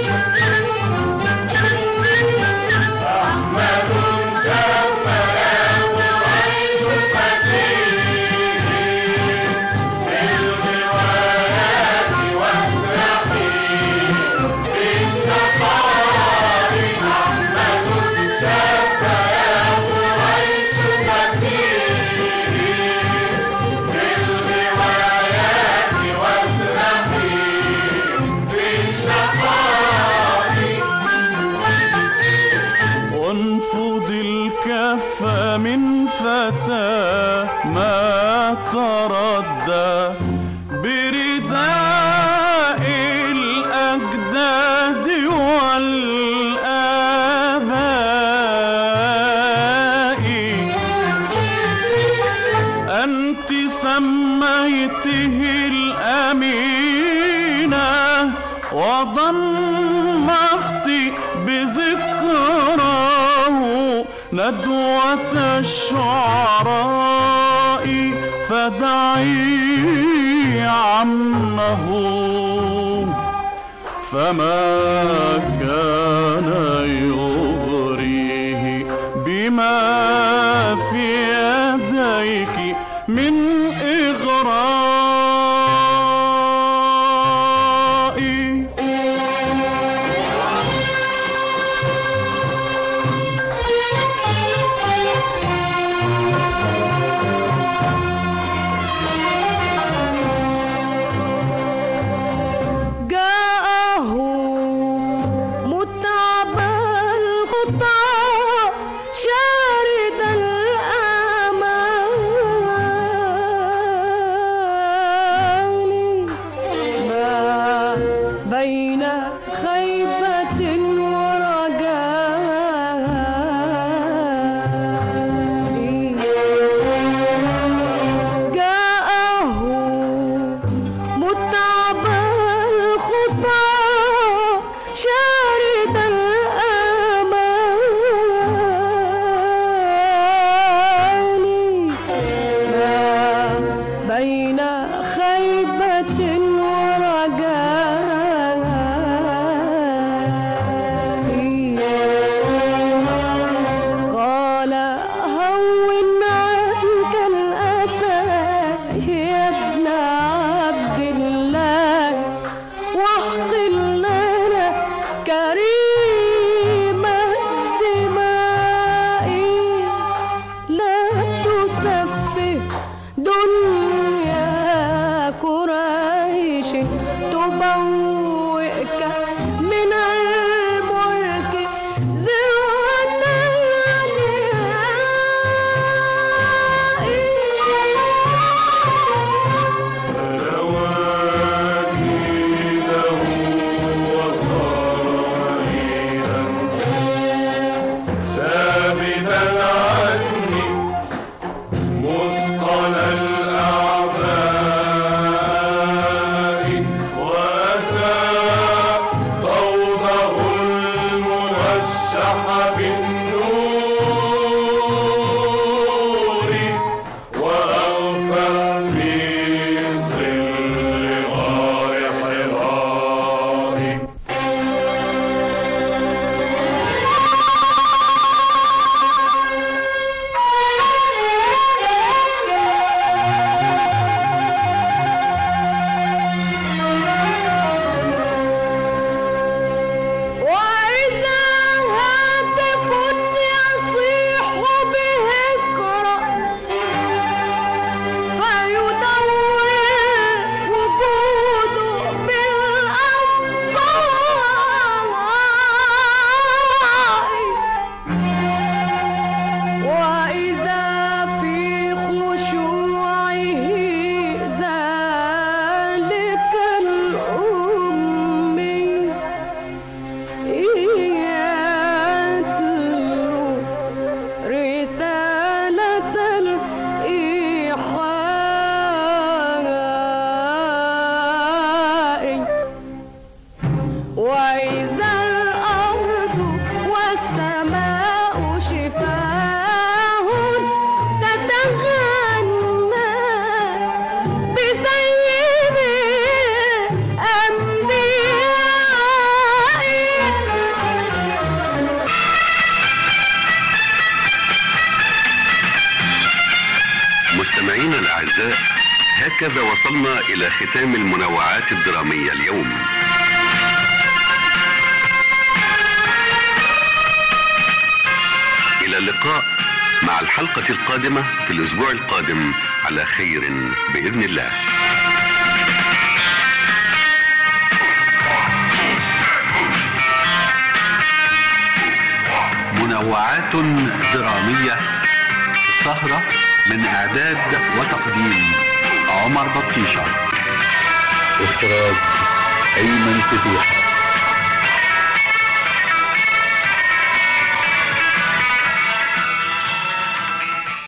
J: وانفض الكف من فتى ما تردى برداء الأجداد والآباء أنت سميته الأمينة وضمحت بذكراه ندوة الشعراء فدعي عمه فما كان يغريه بما في يديك من إغراء
H: جاءه متعب الخطى شارد الأمان ما بين خيبة ورجاء جاءه متعب الخطى شارد الأمان ما بين خيبة ورجاء قال هون عنك الأسى يا ابن عبد الله واحقل لنا كريم الدماء لا تسفه دنيا قريش تبوئك من الملك ذروة
O: ثابت العزم مثقل الأعباء وأتى طوده المرشح بالنور وأوفى في ظل غار حراء
H: وإذا هاتف
Q: الأعزاء هكذا وصلنا إلى ختام المنوعات الدرامية اليوم إلى اللقاء مع الحلقة القادمة في الأسبوع القادم على خير بإذن الله منوعات درامية سهرة من إعداد وتقديم عمر بطيشة
A: إخراج أيمن فتيحة